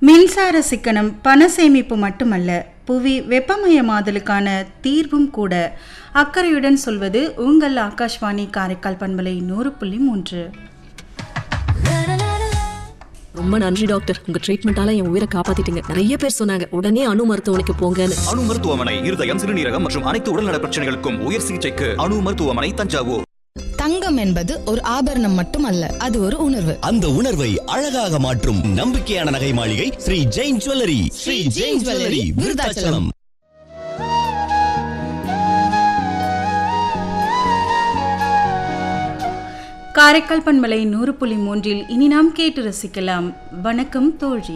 மின்சார சிக்கனம் பண சேமிப்பு மட்டுமல்ல புவி வெப்பமயமாதலுக்கான தீர்வும் கூட அக்கறையுடன் சொல்வது உங்கள் ஆகாஷ்வாணி காரைக்கால் பண்பலை நூறு புள்ளி மூன்று ரொம்ப நன்றி டாக்டர் உங்க ட்ரீட்மெண்டால என் உயிரை காப்பாத்திட்டீங்க நிறைய பேர் சொன்னாங்க உடனே அணு மருத்துவமனைக்கு போங்கன்னு அணு மருத்துவமனை இருதயம் சிறுநீரகம் மற்றும் அனைத்து உடல்நல பிரச்சனைகளுக்கும் உயர் சிகிச்சைக்கு அணு மருத்துவமனை தஞ்சாவூர் தங்கம் என்பது ஒரு ஆபரணம் மட்டுமல்ல அது ஒரு உணர்வு அந்த உணர்வை அழகாக மாற்றும் நம்பிக்கையான நகை மாளிகை ஸ்ரீ ஜெயின் ஜுவல்லரி ஸ்ரீ ஜெயின் ஜுவல்லரி விருதாச்சலம் காரைக்கால் பண்பலை நூறு புள்ளி மூன்றில் இனி நாம் கேட்டு ரசிக்கலாம் வணக்கம் தோழி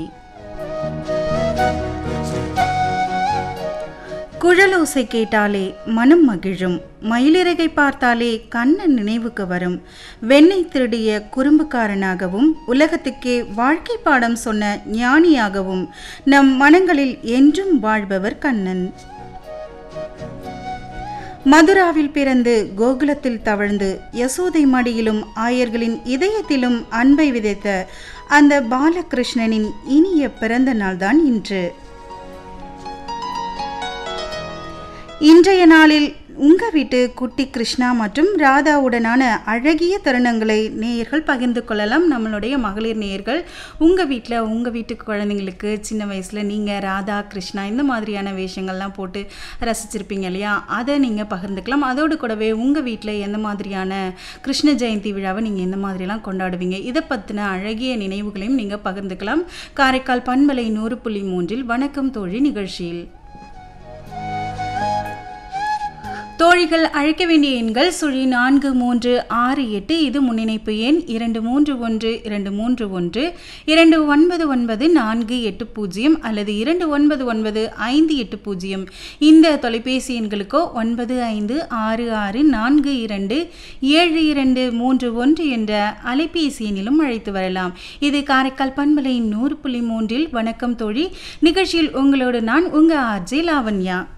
குழலோசை கேட்டாலே மனம் மகிழும் மயிலிறகை பார்த்தாலே கண்ணன் நினைவுக்கு வரும் வெண்ணெய் திருடிய குறும்புக்காரனாகவும் உலகத்துக்கே வாழ்க்கை பாடம் சொன்ன ஞானியாகவும் நம் மனங்களில் என்றும் வாழ்பவர் கண்ணன் மதுராவில் பிறந்து கோகுலத்தில் தவழ்ந்து யசோதை மடியிலும் ஆயர்களின் இதயத்திலும் அன்பை விதைத்த அந்த பாலகிருஷ்ணனின் இனிய பிறந்த நாள்தான் இன்று இன்றைய நாளில் உங்க வீட்டு குட்டி கிருஷ்ணா மற்றும் ராதாவுடனான அழகிய தருணங்களை நேயர்கள் பகிர்ந்து கொள்ளலாம் நம்மளுடைய மகளிர் நேயர்கள் உங்கள் வீட்டில் உங்கள் வீட்டு குழந்தைங்களுக்கு சின்ன வயசில் நீங்கள் ராதா கிருஷ்ணா இந்த மாதிரியான வேஷங்கள்லாம் போட்டு ரசிச்சிருப்பீங்க இல்லையா அதை நீங்கள் பகிர்ந்துக்கலாம் அதோடு கூடவே உங்கள் வீட்டில் எந்த மாதிரியான கிருஷ்ண ஜெயந்தி விழாவை நீங்கள் எந்த மாதிரிலாம் கொண்டாடுவீங்க இதை பற்றின அழகிய நினைவுகளையும் நீங்கள் பகிர்ந்துக்கலாம் காரைக்கால் பண்பலை நூறு புள்ளி மூன்றில் வணக்கம் தோழி நிகழ்ச்சியில் தோழிகள் அழைக்க வேண்டிய எண்கள் சுழி நான்கு மூன்று ஆறு எட்டு இது முன்னிணைப்பு எண் இரண்டு மூன்று ஒன்று இரண்டு மூன்று ஒன்று இரண்டு ஒன்பது ஒன்பது நான்கு எட்டு பூஜ்ஜியம் அல்லது இரண்டு ஒன்பது ஒன்பது ஐந்து எட்டு பூஜ்ஜியம் இந்த தொலைபேசி எண்களுக்கோ ஒன்பது ஐந்து ஆறு ஆறு நான்கு இரண்டு ஏழு இரண்டு மூன்று ஒன்று என்ற அலைபேசி எண்ணிலும் அழைத்து வரலாம் இது காரைக்கால் பண்பலை நூறு புள்ளி மூன்றில் வணக்கம் தோழி நிகழ்ச்சியில் உங்களோடு நான் உங்கள் ஆர்ஜே லாவண்யா